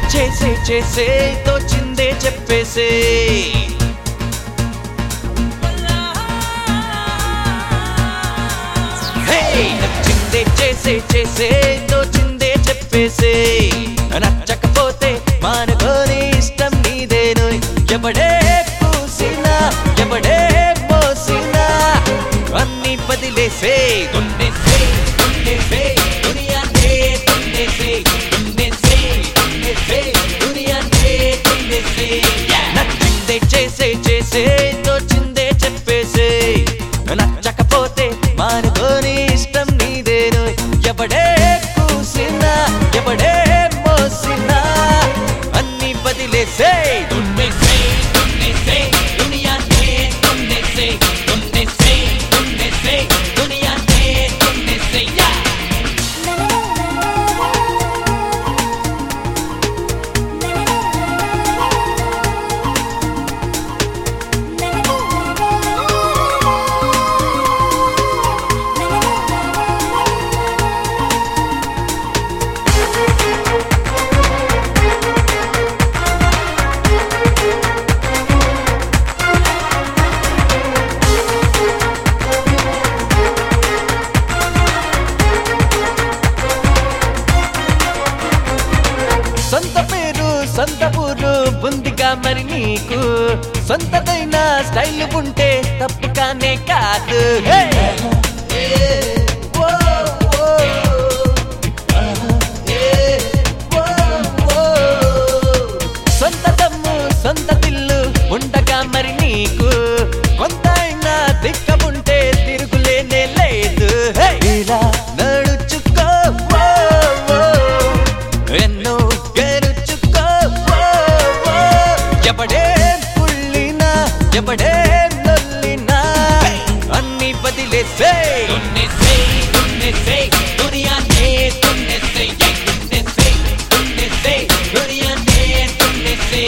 చేసే చేసే తోచిందే చెప్పేసే హే! నచ్చిందే చేసే చేసే తోచిందే చెప్పేసే నచ్చకపోతే మానుకోని ఇష్టం నీదేను ఎవడే పూసినా ఎవడే మోసినా అన్ని బదిలేసే దున్నేసే దున్నేసే దునియానే దున్నేసే దున్నేసే దున్నేసే దునియానే దున్నేసే నచ్చిందే చేసే చేసే తోచిందే చెప్పేసే నచ్చకపోతే మానుకోని ఇష్టం నీదేను ఎవడే కూసినా ఎవడే మోసినా అన్ని బదిలేసే దున్నేసే దున్నేసే దునియానే దున్నేసే దున్నేసే దున్నేసే దునియానే దున్నేసే యా సొంత పేరు సొంత ఊరు బుందిగా మరి నీకు సొంతదైన స్టైల్ ఉంటే తప్పు కానే కాదు హే! ఓ, ఓ, ఓ, ఓ. సొంత దమ్ము సొంత దిల్లు ఉండగా మరి నీకు కొంత అయినా దిక్క ఉంటే తిరుగులేనే లేదు హే! ఇలా నడుచుకో ఓ, ఓ. ఎన్నో గెలుచుకో ఓ, ఓ. ఎవడే పుల్లినా ఎవడే నొల్లినా అన్ని బదిలేసే దున్నేసే దున్నేసే దునియానే దున్నేసే యై దున్నేసే దున్నేసే దునియానే దున్నేసే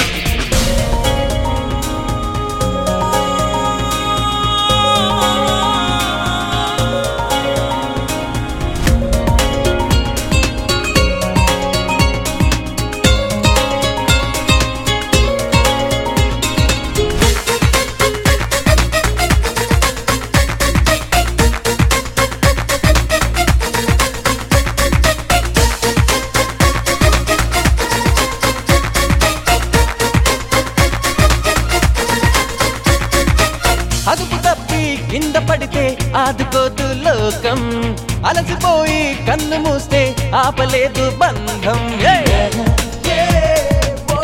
అదుపు తప్పి కింద పడితే ఆదుకోదు లోకం అలసిపోయి కన్ను మూస్తే ఆపలేదు బంధం ఏ! ఏ! ఓ!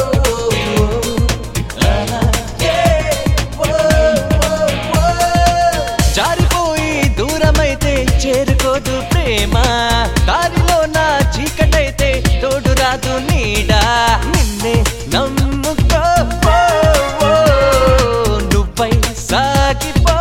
ఆహా! ఏ! ఓ! ఓ! ఓ! జారిపోయి దూరమైతే చేరుకోదు ప్రేమ దారిలో నా చీకటైతే తోడు రాదు నీడా నిన్నే నమ్ముకో ఓ, ఓ, నువ్వై సాగిపో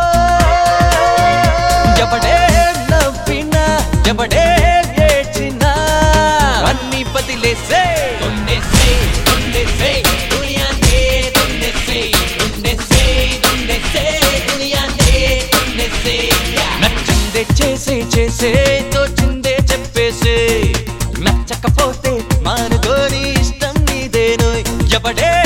ఎవడే నవ్వినా ఎవడే ఏడ్చినా అన్ని బదిలేసే దున్నేసే దున్నేసే దునియానే దున్నేసే దున్నేసే దున్నేసే దునియానే దున్నేసే నచ్చిందే చేసే చేసే తోచిందే చెప్పేసే నచ్చకపోతే మానుకోని ఇష్టం నీదేను ఎవడే